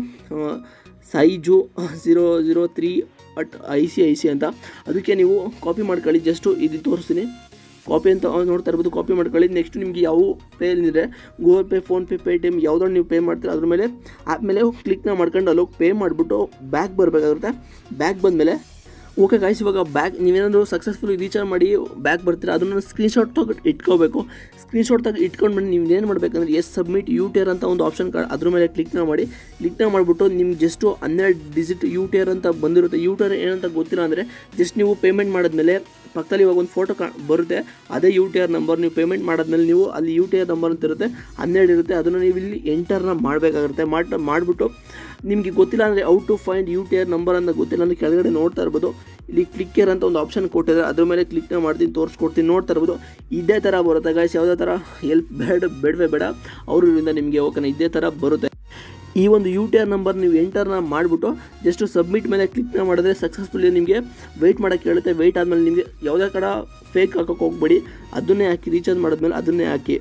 size zero zero three at I C I C ಅಂತ ಅದಕ್ಕೆ ನೀವು ಕಾಪಿ ಮಾಡ್ಕೊಳ್ಳಿ ಜಸ್ಟು ಇದು ತೋರಿಸ್ತೀನಿ ಕಾಪಿ ಅಂತ ನೋಡ್ತಾ ಇರ್ಬೋದು ಕಾಪಿ ಮಾಡ್ಕೊಳ್ಳಿ ನೆಕ್ಸ್ಟ್ ನಿಮಗೆ ಯಾವ ಪೇ ಇದೆ ಗೂಗಲ್ ಪೇ ಫೋನ್ಪೇ ಪೇಟಿಎಮ್ ಯಾವುದೋ ನೀವು ಪೇ ಮಾಡ್ತೀರ ಅದ್ರ ಮೇಲೆ ಆ್ಯಪ್ ಮೇಲೆ ಕ್ಲಿಕ್ನ ಮಾಡ್ಕೊಂಡು ಅಲ್ಲೋಗಿ ಪೇ ಮಾಡಿಬಿಟ್ಟು ಬ್ಯಾಕ್ ಬರಬೇಕಾಗುತ್ತೆ ಬ್ಯಾಕ್ ಬಂದಮೇಲೆ ಓಕೆ ಗಾಯ್ಸ್ ಇವಾಗ ಬ್ಯಾಕ್ ನೀವೇನಾದರೂ ಸಕ್ಸಸ್ಫುಲ್ ರೀಚಾರ್ಜ್ ಮಾಡಿ ಬ್ಯಾಕ್ ಬರ್ತೀರಾ ಅದನ್ನು ಸ್ಕ್ರೀನ್ಶಾಟ್ ತೆಗೆದು ಇಟ್ಕೋಬೇಕು ಸ್ಕ್ರೀನ್ಶಾಟ್ ತೆಗೆದು ಇಟ್ಕೊಂಡು ನೀವು ಏನು ಮಾಡಬೇಕಂದ್ರೆ yes submit U T R ಅಂತ ಒಂದು ಆಪ್ಷನ್ ಕಾರ್ಡ್ ಅದ್ರ ಮೇಲೆ ಕ್ಲಿಕ್ನ ಮಾಡಿ ಕ್ಲಿಕ್ನ ಮಾಡಿಬಿಟ್ಟು ನಿಮ್ಗೆ ಜಸ್ಟು ಹನ್ನೆರಡು ಡಿಜಿಟ್ ಯು ಟಿ ಆರ್ ಅಂತ ಬಂದಿರುತ್ತೆ ಯು ಟಿ ಆರ್ ಏನಂತ ಗೊತ್ತಿಲ್ಲ ಅಂದರೆ ಜಸ್ಟ್ ನೀವು ಪೇಮೆಂಟ್ ಮಾಡಿದ್ಮೇಲೆ ಪಕ್ಕದಲ್ಲಿ ಇವಾಗ ಒಂದು ಫೋಟೋ ಕಾ ಬರುತ್ತೆ ಅದೇ ಯು ಟಿ ಆರ್ ನಂಬರ್ ನೀವು ಪೇಮೆಂಟ್ ಮಾಡಾದ್ಮೇಲೆ ನೀವು ಅಲ್ಲಿ ಯು ಟಿ ಆರ್ ನಂಬರ್ ಅಂತ ಇರುತ್ತೆ ಹನ್ನೆರಡು ಇರುತ್ತೆ ಅದನ್ನು ನೀವು ಇಲ್ಲಿ ಎಂಟರ್ನ ಮಾಡಬೇಕಾಗುತ್ತೆ ಮಾಡಿ ಮಾಡಿಬಿಟ್ಟು ನಿಮಗೆ ಗೊತ್ತಿಲ್ಲ ಅಂದರೆ out to find U T R number ಅಂತ ಗೊತ್ತಿಲ್ಲ ಅಂದರೆ ಕೆಳಗಡೆ ನೋಡ್ತಾ ಇರ್ಬೋದು ಇಲ್ಲಿ ಕ್ಲಿಕ್ಕರ್ ಅಂತ ಒಂದು ಆಪ್ಷನ್ ಕೊಟ್ಟಿದ್ದಾರೆ ಅದ್ರ ಮೇಲೆ ಕ್ಲಿಕ್ನ ಮಾಡ್ತೀನಿ ತೋರಿಸ್ಕೊಡ್ತೀನಿ ನೋಡ್ತಾ ಇರ್ಬೋದು ಇದೇ ಥರ ಬರುತ್ತೆ ಗಾಯ್ಸ್ ಯಾವುದೇ ಥರ ಎಲ್ಪ್ ಬೇಡ ಬೇಡವೇ ಬೇಡ ಅವರಿಂದ ನಿಮಗೆ ಓಕೆನಾ ಇದೇ ಥರ ಬರುತ್ತೆ ಈ ಒಂದು ಯು ಟಿ ಆರ್ ನಂಬರ್ ನೀವು ಎಂಟರ್ನ ಮಾಡಿಬಿಟ್ಟು ಜಸ್ಟ್ ಸಬ್ಮಿಟ್ ಮೇಲೆ ಕ್ಲಿಕ್ನ ಮಾಡಿದ್ರೆ ಸಕ್ಸಸ್ಫುಲಿ ನಿಮಗೆ ವೆಯ್ಟ್ ಮಾಡೋಕ್ಕೆ ಹೇಳುತ್ತೆ ವೆಯ್ಟ್ ಆದಮೇಲೆ ನಿಮಗೆ ಯಾವುದೇ ಕಡೆ ಫೇಕ್ ಹಾಕೋಕೆ ಹೋಗ್ಬೇಡಿ ಅದನ್ನೇ ಹಾಕಿ ರೀಚಾರ್ಜ್ ಮಾಡಿದ್ಮೇಲೆ ಅದನ್ನೇ ಹಾಕಿ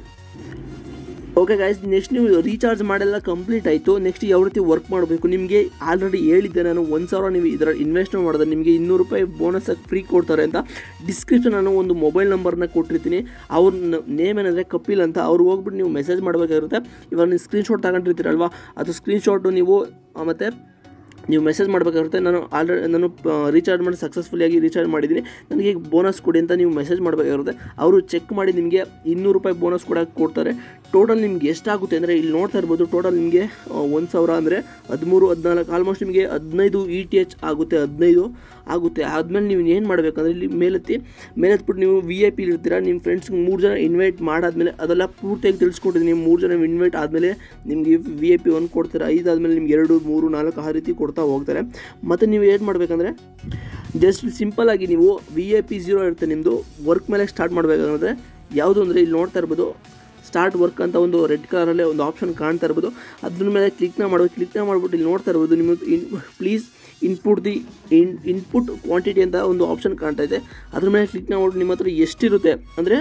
ಓಕೆ ಗಾಯ್ಸ್ ನೆಕ್ಸ್ಟ್ ನೀವು ರೀಚಾರ್ಜ್ ಮಾಡೆಲ್ಲ ಕಂಪ್ಲೀಟ್ ಆಯಿತು ನೆಕ್ಸ್ಟ್ ಯಾವ ರೀತಿ ವರ್ಕ್ ಮಾಡಬೇಕು ನಿಮಗೆ ಆಲ್ರೆಡಿ ಹೇಳಿದ್ದೆ ನಾನು ಒಂದು ಸಾವಿರ ನೀವು ಇದರ ಇನ್ವೆಸ್ಟ್ ಮಾಡಿದ್ರೆ ನಿಮಗೆ ಇನ್ನೂರು ರೂಪಾಯಿ ಬೋನಸ್ ಆಗಿ ಫ್ರೀ ಕೊಡ್ತಾರೆ ಅಂತ ಡಿಸ್ಕ್ರಿಪ್ಷನ್ ನಾನು ಒಂದು ಮೊಬೈಲ್ ನಂಬರ್ನ ಕೊಟ್ಟಿರ್ತೀನಿ ಅವ್ರ ನೇಮ್ ಏನಂದರೆ ಕಪಿಲ್ ಅಂತ ಅವ್ರು ಹೋಗ್ಬಿಟ್ಟು ನೀವು ಮೆಸೇಜ್ ಮಾಡಬೇಕಾಗಿರುತ್ತೆ ಇವಾಗ ನೀವು ಸ್ಕ್ರೀನ್ಶಾಟ್ ತಗೊಂಡಿರ್ತೀರಲ್ವಾ ಅದು ಸ್ಕ್ರೀನ್ಶಾಟು ನೀವು ಮತ್ತು ನೀವು ಮೆಸೇಜ್ ಮಾಡಬೇಕಾಗುತ್ತೆ ನಾನು ಆಲ್ರೆಡಿ ನಾನು ರೀಚಾರ್ಜ್ ಮಾಡಿ ಸಕ್ಸಸ್ಫುಲಿಯಾಗಿ ರೀಚಾರ್ಜ್ ಮಾಡಿದ್ದೀನಿ ನನಗೆ ಈಗ ಬೋನಸ್ ಕೊಡಿ ಅಂತ ನೀವು ಮೆಸೇಜ್ ಮಾಡಬೇಕಾಗಿರುತ್ತೆ ಅವರು ಚೆಕ್ ಮಾಡಿ ನಿಮಗೆ ಇನ್ನೂರು ರೂಪಾಯಿ ಬೋನಸ್ ಕೂಡ ಕೊಡ್ತಾರೆ ಟೋಟಲ್ ನಿಮ್ಗೆ ಎಷ್ಟಾಗುತ್ತೆ ಅಂದರೆ ಇಲ್ಲಿ ನೋಡ್ತಾ ಇರ್ಬೋದು ಟೋಟಲ್ ನಿಮಗೆ ಒಂದು ಸಾವಿರ ಅಂದರೆ ಹದಿಮೂರು ಹದಿನಾಲ್ಕು ಆಲ್ಮೋಸ್ಟ್ ನಿಮಗೆ ಹದಿನೈದು ಇ ಟಿ ಎಚ್ ಆಗುತ್ತೆ ಹದಿನೈದು ಆಗುತ್ತೆ ಆದಮೇಲೆ ನೀವು ಏನು ಮಾಡಬೇಕಂದ್ರೆ ಇಲ್ಲಿ ಮೇಲೆತ್ತಿ ಮೇಲೆತ್ಬಿಟ್ಟು ನೀವು ವಿ ಐ ಪಿ ಇರ್ತೀರಾ ನಿಮ್ಮ ಫ್ರೆಂಡ್ಸ್ಗೆ ಮೂರು ಜನ ಇನ್ವೈಟ್ ಮಾಡಾದ್ಮೇಲೆ ಅದೆಲ್ಲ ಪೂರ್ತಿಯಾಗಿ ತಿಳಿಸ್ಕೊಟ್ಟಿದ್ದೀನಿ ಮೂರು ಜನ ಇನ್ವೈಟ್ ಆದಮೇಲೆ ನಿಮಗೆ ವಿ ಐ ಪಿ ಒಂದು ಕೊಡ್ತಾರೆ ಐದು ಆದಮೇಲೆ ನಿಮ್ಗೆ ಎರಡು ಮೂರು ನಾಲ್ಕು ಆ ರೀತಿ ಕೊಡ್ತಾ ಹೋಗ್ತಾರೆ ಮತ್ತು ನೀವು ಏನು ಮಾಡಬೇಕಂದ್ರೆ ಜಸ್ಟ್ ಸಿಂಪಲ್ಲಾಗಿ ನೀವು ವಿ ಐ ಪಿ ಝೀರೋ ಇರುತ್ತೆ ನಿಮ್ಮದು ವರ್ಕ್ ಮೇಲೆ ಸ್ಟಾರ್ಟ್ ಮಾಡಬೇಕಾದ್ರೆ ಯಾವುದು ಅಂದರೆ ಇಲ್ಲಿ ನೋಡ್ತಾ ಇರ್ಬೋದು ಸ್ಟಾರ್ಟ್ ವರ್ಕ್ ಅಂತ ಒಂದು ರೆಡ್ ಕಲರಲ್ಲೇ ಒಂದು ಆಪ್ಷನ್ ಕಾಣ್ತಾ ಇರ್ಬೋದು ಅದ್ರ ಮೇಲೆ ಕ್ಲಿಕ್ನ ಮಾಡಬೇಕು ಕ್ಲಿಕ್ನ ಮಾಡಿಬಿಟ್ಟು ಇಲ್ಲಿ ನೋಡ್ತಾ ಇರ್ಬೋದು ನಿಮ್ಮದು in please input the in input quantity ಅಂತ ಒಂದು ಆಪ್ಷನ್ ಕಾಣ್ತಾ ಇದೆ ಅದ್ರ ಮೇಲೆ ಕ್ಲಿಕ್ನ ಮಾಡಿಬಿಟ್ಟು ನಿಮ್ಮ ಹತ್ರ ಎಷ್ಟಿರುತ್ತೆ ಅಂದರೆ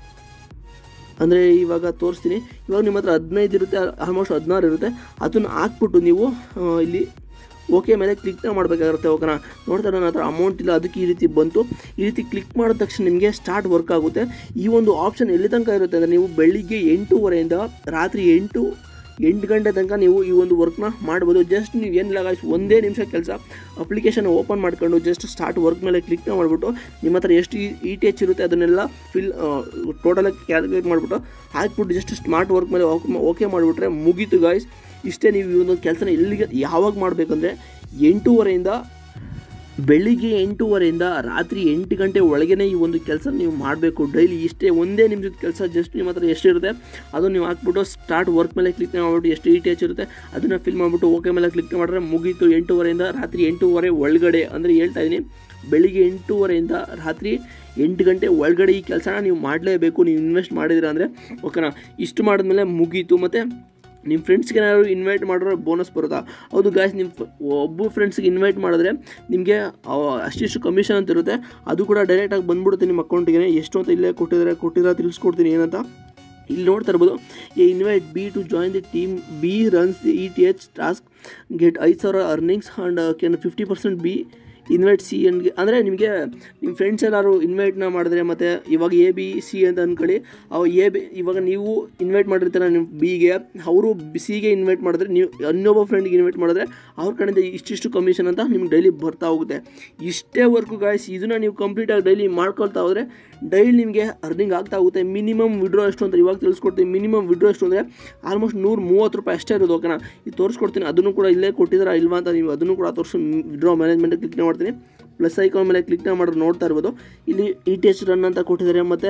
ಅಂದರೆ ಇವಾಗ ತೋರಿಸ್ತೀನಿ ಇವಾಗ ನಿಮ್ಮ ಹತ್ರ ಹದಿನೈದು ಇರುತ್ತೆ ಆಲ್ಮೋಸ್ಟ್ ಹದಿನಾರು ಇರುತ್ತೆ ಅದನ್ನು ಹಾಕ್ಬಿಟ್ಟು ನೀವು ಆ, ಇಲ್ಲಿ ಓಕೆ ಮೇಲೆ ಕ್ಲಿಕ್ನ ಮಾಡಬೇಕಾಗಿರುತ್ತೆ ಓಕೆನಾ ನೋಡ್ತಾ ನನ್ನ ಹತ್ರ ಅಮೌಂಟ್ ಇಲ್ಲ ಅದಕ್ಕೆ ಈ ರೀತಿ ಬಂತು ಈ ರೀತಿ ಕ್ಲಿಕ್ ಮಾಡಿದ ತಕ್ಷಣ ನಿಮಗೆ ಸ್ಟಾರ್ಟ್ ವರ್ಕ್ ಆಗುತ್ತೆ ಈ ಒಂದು ಆಪ್ಷನ್ ಎಲ್ಲಿ ತನಕ ಇರುತ್ತೆ ಅಂದರೆ ನೀವು ಬೆಳಿಗ್ಗೆ ಎಂಟೂವರೆಯಿಂದ ರಾತ್ರಿ ಎಂಟು ಎಂಟು ಗಂಟೆ ತನಕ ನೀವು ಈ ಒಂದು ವರ್ಕ್ನ ಮಾಡ್ಬೋದು ಜಸ್ಟ್ ನೀವು ಏನಿಲ್ಲ ಗಾಯ್ಸ್ ಒಂದೇ ನಿಮಿಷ ಕೆಲಸ ಅಪ್ಲಿಕೇಶನ್ ಓಪನ್ ಮಾಡ್ಕೊಂಡು ಜಸ್ಟ್ ಸ್ಟಾರ್ಟ್ ವರ್ಕ್ ಮೇಲೆ ಕ್ಲಿಕ್ನ ಮಾಡಿಬಿಟ್ಟು ನಿಮ್ಮ ಹತ್ರ ಎಷ್ಟು ಇ ಟಿ ಎಚ್ ಇರುತ್ತೆ ಅದನ್ನೆಲ್ಲ ಫಿಲ್ ಟೋಟಲಾಗಿ ಕ್ಯಾಲ್ಕುಲೇಟ್ ಮಾಡಿಬಿಟ್ಟು ಹಾಕ್ಬಿಟ್ಟು ಜಸ್ಟ್ ಸ್ಮಾರ್ಟ್ ವರ್ಕ್ ಮೇಲೆ ಓಕೆ ಮಾಡಿಬಿಟ್ರೆ ಮುಗೀತು ಗಾಯ್ಸ್ ಇಷ್ಟೇ ನೀವು ಈ ಒಂದು ಕೆಲಸನ ಎಲ್ಲಿಗೆ ಯಾವಾಗ ಮಾಡಬೇಕಂದ್ರೆ ಎಂಟೂವರೆಯಿಂದ ಬೆಳಿಗ್ಗೆ ಎಂಟೂವರೆಯಿಂದ ರಾತ್ರಿ ಎಂಟು ಗಂಟೆ ಒಳಗೇನೆ ಈ ಒಂದು ಕೆಲಸ ನೀವು ಮಾಡಬೇಕು ಡೈಲಿ ಇಷ್ಟೇ ಒಂದೇ ನಿಮಿಷದ ಕೆಲಸ ಜಸ್ಟ್ ನಿಮ್ಮ ಹತ್ರ ಎಷ್ಟಿರುತ್ತೆ ಅದು ನೀವು ಹಾಕ್ಬಿಟ್ಟು ಸ್ಟಾರ್ಟ್ ವರ್ಕ್ ಮೇಲೆ ಕ್ಲಿಕ್ ಮಾಡಿಬಿಟ್ಟು ಎಷ್ಟು ಇ ಟಿ ಎಚ್ ಇರುತ್ತೆ ಅದನ್ನು ಫಿಲ್ ಮಾಡಿಬಿಟ್ಟು ಓಕೆ ಮೇಲೆ ಕ್ಲಿಕ್ ಮಾಡಿದ್ರೆ ಮುಗೀತು ಎಂಟೂವರೆಯಿಂದ ರಾತ್ರಿ ಎಂಟೂವರೆ ಒಳಗಡೆ ಅಂದರೆ ಹೇಳ್ತಾ ಇದ್ದೀನಿ ಬೆಳಿಗ್ಗೆ ಎಂಟೂವರೆಯಿಂದ ರಾತ್ರಿ ಎಂಟು ಗಂಟೆ ಒಳಗಡೆ ಈ ಕೆಲಸನ ನೀವು ಮಾಡಲೇಬೇಕು ನೀವು ಇನ್ವೆಸ್ಟ್ ಮಾಡಿದಿರ ಅಂದರೆ ಓಕೆನಾ ಇಷ್ಟು ಮಾಡಿದ್ಮೇಲೆ ಮುಗೀತು ಮತ್ತು ನಿಮ್ಮ ಫ್ರೆಂಡ್ಸ್ಗೆ ಏನಾದ್ರು ಇನ್ವೈಟ್ ಮಾಡಿದ್ರೆ ಬೋನಸ್ ಬರುತ್ತಾ ಹೌದು ಗಾಯ್ಸ್ ನಿಮ್ಮ ಒಬ್ಬ ಫ್ರೆಂಡ್ಸ್ಗೆ ಇನ್ವೈಟ್ ಮಾಡಿದ್ರೆ ನಿಮಗೆ ಅಷ್ಟಿಷ್ಟು ಕಮಿಷನ್ ಅಂತ ಇರುತ್ತೆ ಅದು ಕೂಡ ಡೈರೆಕ್ಟಾಗಿ ಬಂದ್ಬಿಡುತ್ತೆ ನಿಮ್ಮ ಅಕೌಂಟಿಗೆ ಎಷ್ಟು ಅಂತ ಇಲ್ಲೇ ಕೊಟ್ಟಿದ್ದಾರೆ ಕೊಟ್ಟಿರೋ ತಿಳಿಸ್ಕೊಡ್ತೀನಿ ಏನಂತ ಇಲ್ಲಿ ನೋಡ್ತಾ ಇರ್ಬೋದು A invite B to join the team B runs the E T H task get ಐದು ಸಾವಿರ earnings and can fifty percent B invite C ಎನ್ಗೆ ಅಂದರೆ ನಿಮಗೆ ನಿಮ್ಮ ಫ್ರೆಂಡ್ಸ್ ಎಲ್ಲರೂ ಇನ್ವೈಟ್ನ ಮಾಡಿದ್ರೆ ಮತ್ತು ಇವಾಗ ಎ ಬಿ ಸಿ ಅಂತ ಅಂದ್ಕೊಳ್ಳಿ ಅವು ಎ ಬಿ ಇವಾಗ ನೀವು ಇನ್ವೈಟ್ ಮಾಡಿರ್ತೀರ ನಿಮ್ಮ ಬಿಗೆ ಅವರು ಸಿಗೆ ಇನ್ವೈಟ್ ಮಾಡಿದ್ರೆ ನೀವು ಇನ್ನೊಬ್ಬ ಫ್ರೆಂಡ್ಗೆ ಇನ್ವೈಟ್ ಮಾಡಿದ್ರೆ ಅವ್ರ ಕಡೆಯಿಂದ ಇಷ್ಟಿಷ್ಟು ಕಮಿಷನ್ ಅಂತ ನಿಮ್ಗೆ ಡೈಲಿ ಬರ್ತಾ ಹೋಗುತ್ತೆ ಇಷ್ಟೇ ವರ್ಕು ಗಾಯ್ಸ್ ಇದನ್ನು ನೀವು ಕಂಪ್ಲೀಟಾಗಿ ಡೈಲಿ ಮಾಡ್ಕೊಳ್ತಾ ಹೋದರೆ ಡೈಲಿ ನಿಮಗೆ ಅರ್ನಿಂಗ್ ಆಗ್ತಾ ಹೋಗುತ್ತೆ ಮಿನಿಮಮ್ ವಿಡ್ರೋ ಎಷ್ಟು ಅಂತ ಇವಾಗ ತಿಳಿಸ್ಕೊಡ್ತೀನಿ ಮಿನಿಮಮ್ ವಿಡ್ರೋ ಎಷ್ಟು ಅಂದರೆ ಆಲ್ಮೋಸ್ಟ್ ನೂರು ಮೂವತ್ತು ರೂಪಾಯಿ ಅಷ್ಟೇ ಇರೋದು ಓಕೆನಾ ಇದು ತೋರಿಸ್ಕೊಡ್ತೀನಿ ಅದನ್ನು ಕೂಡ ಇಲ್ಲೇ ಕೊಟ್ಟಿದ್ದೀರಾ ಇಲ್ವಾ ಅಂತ ನೀವು ಅದನ್ನು ಕೂಡ ತೋರಿಸಿ ವಿಡ್ರೋ ಮ್ಯಾನೇಜ್ಮೆಂಟ್ ಕ್ಲಿಕ್ ಮಾಡ್ತೀನಿ ಪ್ಲಸ್ ಐಕಾನ್ ಮೇಲೆ ಕ್ಲಿಕ್ ಮಾಡಿದ್ರೆ ನೋಡ್ತಾ ಇರ್ಬೋದು ಇಲ್ಲಿ ಇ ಟಿ ಎಚ್ ರನ್ ಅಂತ ಕೊಟ್ಟಿದ್ದಾರೆ ಮತ್ತು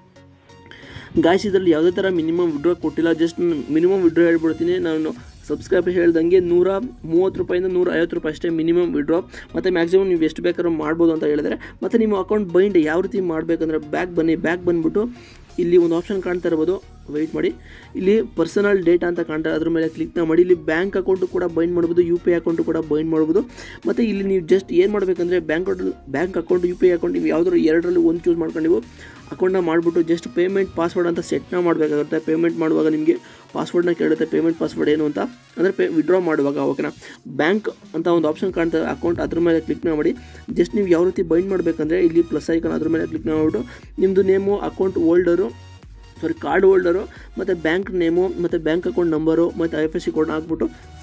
ಗಾಯ್ಸ್ ಇದರಲ್ಲಿ ಯಾವುದೇ ಥರ ಮಿನಿಮಮ್ ವಿಡ್ರೋ ಕೊಟ್ಟಿಲ್ಲ ಜಸ್ಟ್ ಮಿನಿಮಮ್ ವಿಡ್ರೋ ಹೇಳ್ಬಿಡ್ತೀನಿ ನಾನು ಸಬ್ಸ್ಕ್ರೈಬ್ ಹೇಳ್ದಂಗೆ ನೂರ ಮೂವತ್ತು ರೂಪಾಯಿಂದ ನೂರ ಐವತ್ತು ರೂಪಾಯಿ ಅಷ್ಟೇ ಮಿನಿಮಮ್ ವಿಡ್ರಾ ಮತ್ತು ಮ್ಯಾಕ್ಸಿಮಮ್ ನೀವು ಎಷ್ಟು ಬೇಕಾದ್ರೂ ಮಾಡ್ಬೋದು ಅಂತ ಹೇಳಿದರೆ ಮತ್ತು ನಿಮ್ಮ ಅಕೌಂಟ್ ಬೈಂಡ್ ಯಾವ ರೀತಿ ಮಾಡಬೇಕಂದ್ರೆ ಬ್ಯಾಕ್ ಬನ್ನಿ ಬ್ಯಾಕ್ ಬಂದುಬಿಟ್ಟು ಇಲ್ಲಿ ಒಂದು ಆಪ್ಷನ್ ಕಾಣ್ತಾ ಇರ್ಬೋದು ವೆಯ್ಟ್ ಮಾಡಿ ಇಲ್ಲಿ ಪರ್ಸನಲ್ ಡೇಟಾ ಅಂತ ಕಾಣ್ತಾ ಅದ್ರ ಮೇಲೆ ಕ್ಲಿಕ್ನ ಮಾಡಿ ಇಲ್ಲಿ ಬ್ಯಾಂಕ್ ಅಕೌಂಟು ಕೂಡ ಬೈಂಡ್ ಮಾಡ್ಬೋದು ಯು ಪಿ ಐ ಅಕೌಂಟು ಕೂಡ ಬೈಂಡ್ ಮಾಡ್ಬೋದು ಮತ್ತು ಇಲ್ಲಿ ನೀವು ಜಸ್ಟ್ ಏನು ಮಾಡಬೇಕಂದ್ರೆ bank bank account U P I account ನೀವು ಯಾವುದಾದ್ರು ಎರಡರಲ್ಲಿ ಒಂದು ಚೂಸ್ ಮಾಡ್ಕೊಂಡು ನೀವು ಅಕೌಂಟ್ನ ಮಾಡಿಬಿಟ್ಟು ಜಸ್ಟ್ ಪೇಮೆಂಟ್ ಪಾಸ್ವರ್ಡ್ ಅಂತ ಸೆಟ್ನ ಮಾಡಬೇಕಾಗುತ್ತೆ ಪೇಮೆಂಟ್ ಮಾಡುವಾಗ ನಿಮಗೆ ಪಾಸ್ವರ್ಡ್ನ ಕೇಳುತ್ತೆ ಪೇಮೆಂಟ್ ಪಾಸ್ವರ್ಡ್ ಏನು ಅಂತ ಅಂದರೆ ಪೇ ವಿಡ್ರಾ ಮಾಡುವಾಗ ಓಕೆನಾ ಬ್ಯಾಂಕ್ ಅಂತ ಒಂದು ಆಪ್ಷನ್ ಕಾಣ್ತದೆ ಅಕೌಂಟ್ ಅದ್ರ ಮೇಲೆ ಕ್ಲಿಕ್ನ ಮಾಡಿ ಜಸ್ಟ್ ನೀವು ಯಾವ ರೀತಿ ಬೈಂಡ್ ಮಾಡಬೇಕಂದ್ರೆ ಇಲ್ಲಿ ಪ್ಲಸ್ ಐಕನ್ ಅದ್ರ ಮೇಲೆ ಕ್ಲಿಕ್ ಮಾಡಿಬಿಟ್ಟು ನಿಮ್ಮದು name account holder sorry card holder ಮತ್ತು ಬ್ಯಾಂಕ್ ನೇಮು ಮತ್ತು ಬ್ಯಾಂಕ್ ಅಕೌಂಟ್ ನಂಬರು ಮತ್ತು ಐ ಎಫ್ ಎಸ್ ಸಿ ಕೋಡ್ನ ಹಾಕ್ಬಿಟ್ಟು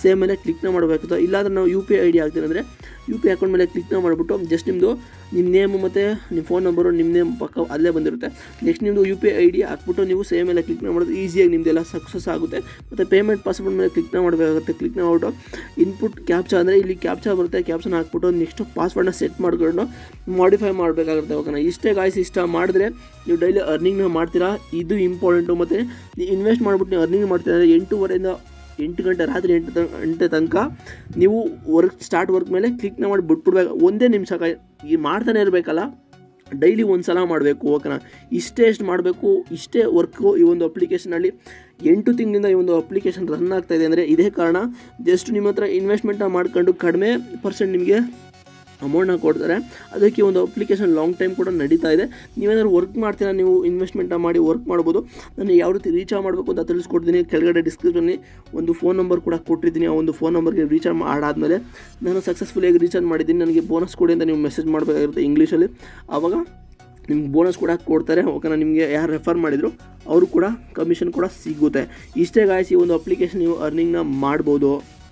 ಸೇಮ್ ಮೇಲೆ ಕ್ಲಿಕ್ನ ಮಾಡಬೇಕಾಗುತ್ತೆ ಇಲ್ಲಾಂದ್ರೆ ನಾವು ಯು ಪಿ ಐ ಡಿ ಹಾಕ್ತೀನಿ ಅಂದರೆ ಯು ಪಿ ಐ ಅಕೌಂಟ್ ಮೇಲೆ ಕ್ಲಿಕ್ನ ಮಾಡಿಬಿಟ್ಟು ಜಸ್ಟ್ ನಿಮ್ಮದು ನಿಮ್ಮ ನೇಮು ಮತ್ತು ನಿಮ್ಮ ಫೋನ್ ನಂಬರು ನಿಮ್ಮ ನೇಮ್ ಪಕ್ಕ ಅಲ್ಲೇ ಬಂದಿರುತ್ತೆ ನೆಕ್ಸ್ಟ್ ನಿಮ್ಮದು ಯು ಪಿ ಐ ಡಿ ಹಾಕ್ಬಿಟ್ಟು ನೀವು ಸೇಮ್ ಮೇಲೆ ಕ್ಲಿಕ್ನ ಮಾಡೋದು ಈಸಿಯಾಗಿ ನಿಮ್ಮದೆಲ್ಲ ಸಕ್ಸಸ್ ಆಗುತ್ತೆ ಮತ್ತು ಪೇಮೆಂಟ್ ಪಾಸ್ವರ್ಡ್ ಮೇಲೆ ಕ್ಲಿಕ್ನ ಮಾಡಬೇಕಾಗುತ್ತೆ ಕ್ಲಿಕ್ನ ಮಾಡಿಬಿಟ್ಟು ಇನ್ಪುಟ್ ಕ್ಯಾಪ್ಚಾ ಅಂದರೆ ಇಲ್ಲಿ ಕ್ಯಾಪ್ಚಾ ಬರುತ್ತೆ ಕ್ಯಾಪ್ಚನ ಹಾಕ್ಬಿಟ್ಟು ನೆಕ್ಸ್ಟ್ ಪಾಸ್ವರ್ಡ್ನ ಸೆಟ್ ಮಾಡ್ಕೊಂಡು ಮಾಡಿಫೈ ಮಾಡಬೇಕಾಗುತ್ತೆ ಓಕೆನಾ ಇಷ್ಟೇ ಗಾಯ್ಸ್ ಇಷ್ಟ ಮಾಡಿದ್ರೆ ನೀವು ಡೈಲಿ ಅರ್ನಿಂಗ್ನ ಮಾಡ್ತೀರಾ ಇದು ಇಂಪಾರ್ಟೆಂಟು ಮತ್ತು ನೀವು ಇನ್ವೆಸ್ಟ್ ಮಾಡಿಬಿಟ್ಟು ನೀವು ಅರ್ನಿಂಗ್ ಮಾಡ್ತೀರಾ ಅಂದರೆ ಎಂಟೂವರೆಯಿಂದ ಎಂಟು ಗಂಟೆ ರಾತ್ರಿ ಎಂಟು ತ ಗಂಟೆ ತನಕ ನೀವು ವರ್ಕ್ ಸ್ಟಾರ್ಟ್ ವರ್ಕ್ ಮೇಲೆ ಕ್ಲಿಕ್ನ ಮಾಡಿ ಬಿಟ್ಬಿಡ್ಬೇಕು ಒಂದೇ ನಿಮಿಷ ಕಾಯ್ ಈ ಮಾಡ್ತಾನೆ ಇರಬೇಕಲ್ಲ ಡೈಲಿ ಒಂದು ಸಲ ಮಾಡಬೇಕು ಓಕೆನಾ ಇಷ್ಟೇ ಎಷ್ಟು ಮಾಡಬೇಕು ಇಷ್ಟೇ ವರ್ಕು ಈ ಒಂದು ಅಪ್ಲಿಕೇಶನಲ್ಲಿ ಎಂಟು ತಿಂಗಳಿಂದ ಈ ಒಂದು ಅಪ್ಲಿಕೇಶನ್ ರನ್ ಆಗ್ತಾ ಇದೆ ಅಂದರೆ ಇದೇ ಕಾರಣ ಜಸ್ಟ್ ನಿಮ್ಮ ಹತ್ರ ಇನ್ವೆಸ್ಟ್ಮೆಂಟ್ನ ಮಾಡ್ಕೊಂಡು ಕಡಿಮೆ ಪರ್ಸೆಂಟ್ ನಿಮಗೆ ಅಮೌಂಟ್ನ ಕೊಡ್ತಾರೆ ಅದಕ್ಕೆ ಒಂದು ಅಪ್ಲಿಕೇಶನ್ ಲಾಂಗ್ ಟೈಮ್ ಕೂಡ ನಡೀತಾ ಇದೆ ನೀವೇನಾದ್ರು ವರ್ಕ್ ಮಾಡ್ತೀರಾ ನೀವು ಇನ್ವೆಸ್ಟ್ಮೆಂಟ್ನ ಮಾಡಿ ವರ್ಕ್ ಮಾಡ್ಬೋದು ನಾನು ಯಾವ ರೀತಿ ರೀಚಾರ್ಜ್ ಮಾಡಬೇಕು ಅಂತ ತಿಳಿಸ್ಕೊಡ್ತೀನಿ ಕೆಳಗಡೆ ಡಿಸ್ಕ್ರಿಪ್ಷನಲ್ಲಿ ಒಂದು ಫೋನ್ ನಂಬರ್ ಕೂಡ ಕೊಟ್ಟಿದ್ದೀನಿ ಆ ಒಂದು ಫೋನ್ ನಂಬರ್ಗೆ ರೀಚಾರ್ಜ್ ಮಾಡಾದಮೇಲೆ ನಾನು ಸಕ್ಸಸ್ಫುಲಿಯಾಗಿ ರೀಚಾರ್ಜ್ ಮಾಡಿದ್ದೀನಿ ನನಗೆ ಬೋನಸ್ ಕೊಡಿ ಅಂತ ನೀವು ಮೆಸೇಜ್ ಮಾಡಬೇಕಾಗಿರುತ್ತೆ ಇಂಗ್ಲೀಷಲ್ಲಿ ಆವಾಗ ನಿಮ್ಗೆ ಬೋನಸ್ ಕೂಡ ಕೊಡ್ತಾರೆ ಓಕೆನಾ ನಿಮಗೆ ಯಾರು ರೆಫರ್ ಮಾಡಿದ್ರು ಅವರು ಕೂಡ ಕಮಿಷನ್ ಕೂಡ ಸಿಗುತ್ತೆ ಇಷ್ಟೇ ಗಾಯಿಸಿ ಒಂದು ಅಪ್ಲಿಕೇಶನ್ ನೀವು ಅರ್ನಿಂಗ್ನ ಮಾಡ್ಬೋದು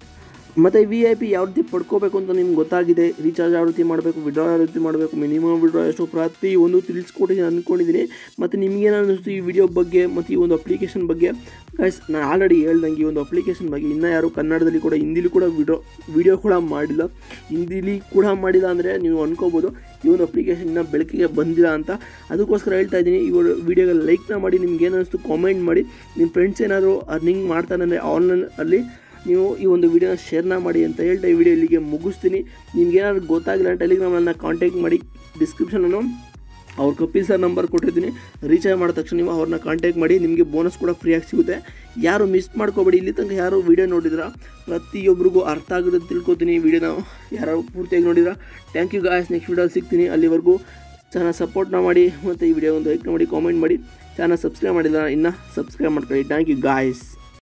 ಮತ್ತು ವಿ ಐ ಪಿ ಯಾವ ರೀತಿ ಪಡ್ಕೋಬೇಕು ಅಂತ ನಿಮ್ಗೆ ಗೊತ್ತಾಗಿದೆ ರೀಚಾರ್ಜ್ ಯಾವ ರೀತಿ ಮಾಡಬೇಕು ವಿಡ್ರಾ ಯಾವ ರೀತಿ ಮಾಡಬೇಕು ಮಿನಿಮಮ್ ವಿಡ್ರಾ ಎಷ್ಟು ಪ್ರತಿ ಒಂದು ತಿಳಿಸ್ಕೊಟ್ಟಿದ್ದೀನಿ ಅಂದ್ಕೊಂಡಿದ್ದೀನಿ ಮತ್ತು ನಿಮಗೇನು ಅನ್ನಿಸ್ತು ಈ ವಿಡಿಯೋ ಬಗ್ಗೆ ಮತ್ತು ಈ ಒಂದು ಅಪ್ಲಿಕೇಶನ್ ಬಗ್ಗೆ ಗೈಸ್ ನಾನು ಆಲ್ರೆಡಿ ಹೇಳ್ದಂಗೆ ಈ ಒಂದು ಅಪ್ಲಿಕೇಶನ್ ಬಗ್ಗೆ ಇನ್ನೂ ಯಾರು ಕನ್ನಡದಲ್ಲಿ ಕೂಡ ಹಿಂದಿಲಿ ಕೂಡ ವಿಡಿಯೋ ವಿಡಿಯೋ ಕೂಡ ಮಾಡಿಲ್ಲ ಹಿಂದಿಲಿ ಕೂಡ ಮಾಡಿಲ್ಲ ಅಂದರೆ ನೀವು ಅನ್ಕೋಬೋದು ಈ ಒಂದು ಅಪ್ಲಿಕೇಶನ್ ಇನ್ನೂ ಬೆಳಕಿಗೆ ಬಂದಿಲ್ಲ ಅಂತ ಅದಕ್ಕೋಸ್ಕರ ಹೇಳ್ತಾ ಇದ್ದೀನಿ ಈ ಒಂದು ವಿಡಿಯೋಗೆ ಲೈಕ್ನ ಮಾಡಿ ನಿಮ್ಗೆ ಏನು ಅನಿಸ್ತು ಕಾಮೆಂಟ್ ಮಾಡಿ ನಿಮ್ಮ ಫ್ರೆಂಡ್ಸ್ ಏನಾದರೂ ಅರ್ನಿಂಗ್ ಮಾಡ್ತಾನೆ ಅಂದರೆ ಆನ್ಲೈನಲ್ಲಿ ನೀವು ಈ ಒಂದು ವಿಡಿಯೋನ ಶೇರ್ನ ಮಾಡಿ ಅಂತ ಹೇಳ್ತಾ ಈ ವಿಡಿಯೋ ಇಲ್ಲಿಗೆ ಮುಗಿಸ್ತೀನಿ ನಿಮ್ಗೆ ಏನಾದ್ರು ಗೊತ್ತಾಗಿಲ್ಲ ಟೆಲಿಗ್ರಾಮನ್ನ ಕಾಂಟ್ಯಾಕ್ಟ್ ಮಾಡಿ ಡಿಸ್ಕ್ರಿಪ್ಷನನ್ನು ಅವ್ರ ಕಪಿಲ್ ಸರ್ ನಂಬರ್ ಕೊಟ್ಟಿರ್ತೀನಿ ರೀಚಾರ್ಜ್ ಮಾಡಿದ ತಕ್ಷಣ ನೀವು ಅವ್ರನ್ನ ಕಾಂಟ್ಯಾಕ್ಟ್ ಮಾಡಿ ನಿಮಗೆ ಬೋನಸ್ ಕೂಡ ಫ್ರೀಯಾಗಿ ಸಿಗುತ್ತೆ ಯಾರು ಮಿಸ್ ಮಾಡ್ಕೋಬೇಡಿ ಇಲ್ಲಿ ತನಕ ಯಾರು ವೀಡಿಯೋ ನೋಡಿದ್ರ ಪ್ರತಿಯೊಬ್ಬರಿಗೂ ಅರ್ಥ ಆಗುತ್ತೆ ಅಂತ ತಿಳ್ಕೊತೀನಿ ಈ ವಿಡಿಯೋನ ಯಾರು ಪೂರ್ತಿಯಾಗಿ ನೋಡಿದ್ರ thank you guys next video ಸಿಗ್ತೀನಿ ಅಲ್ಲಿವರೆಗೂ ಚಾನಲ್ ಸಪೋರ್ಟ್ನ ಮಾಡಿ ಮತ್ತು ಈ ವಿಡಿಯೋ ಒಂದು ಲೈಕ್ ಮಾಡಿ ಕಾಮೆಂಟ್ ಮಾಡಿ ಚಾನಲ್ ಸಬ್ಸ್ಕ್ರೈಬ್ ಮಾಡಿಲ್ಲ ಇನ್ನೂ ಸಬ್ಸ್ಕ್ರೈಬ್ ಮಾಡ್ಕೊಳ್ಳಿ ಥ್ಯಾಂಕ್ ಯು ಗಾಯ್ಸ್